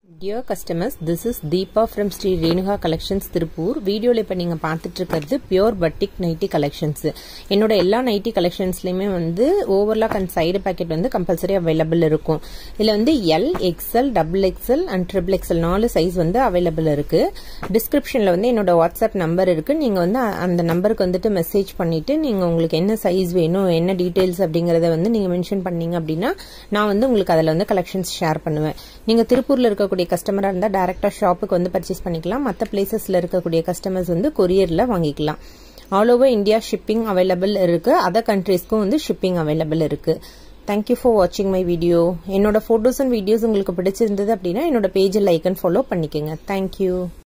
dear customers this is Deepa from Sri Renuka collections Tiruppur வீடியோவில் இப்போ நீங்கள் பார்த்துட்டு இருக்கிறது பியோர் பட்டிக் நைட்டி கலெக்ஷன்ஸ் என்னோட எல்லா நைட்டி கலெக்ஷன்ஸ்லையுமே வந்து ஓவர்லாக் அண்ட் சைடு பேக்கெட் வந்து கம்பல்சரி அவைலபிள் இருக்கும் இதில் வந்து L XL double XL and triple XL நாலு சைஸ் வந்து அவைலபிள் இருக்கு டிஸ்கிரிப்ஷனில் வந்து என்னோட வாட்ஸ்அப் நம்பர் இருக்கு நீங்கள் வந்து அந்த நம்பருக்கு வந்துட்டு மெசேஜ் பண்ணிட்டு நீங்கள் உங்களுக்கு என்ன சைஸ் வேணும் என்ன டீட்டெயில்ஸ் அப்படிங்கிறத வந்து நீங்கள் மென்ஷன் பண்ணீங்க அப்படின்னா நான் வந்து உங்களுக்கு அதில் வந்து கலெக்ஷன்ஸ் ஷேர் பண்ணுவேன் நீங்கள் திருப்பூரில் இருக்கக்கூடிய கஸ்டமராக இருந்தால் டேரெக்டாக ஷாப்புக்கு வந்து பர்ச்சேஸ் பண்ணிக்கலாம் மற்ற பிளேசஸில் இருக்கக்கூடிய கஸ்டமர்ஸ் வந்து கொரியரில் வாங்கிக்கலாம் all over India shipping available இருக்கு அதர் கண்ட்ரீஸ்க்கும் வந்து ஷிப்பிங் அவைலபிள் இருக்கு தேங்க்யூ ஃபார் வாட்சிங் மை வீடியோ என்னோட ஃபோட்டோஸ் அண்ட் வீடியோஸ் உங்களுக்கு பிடிச்சிருந்தது அப்படின்னா என்னோட பேஜில் லைக் அண்ட் ஃபாலோ பண்ணிக்கோங்க தேங்க்யூ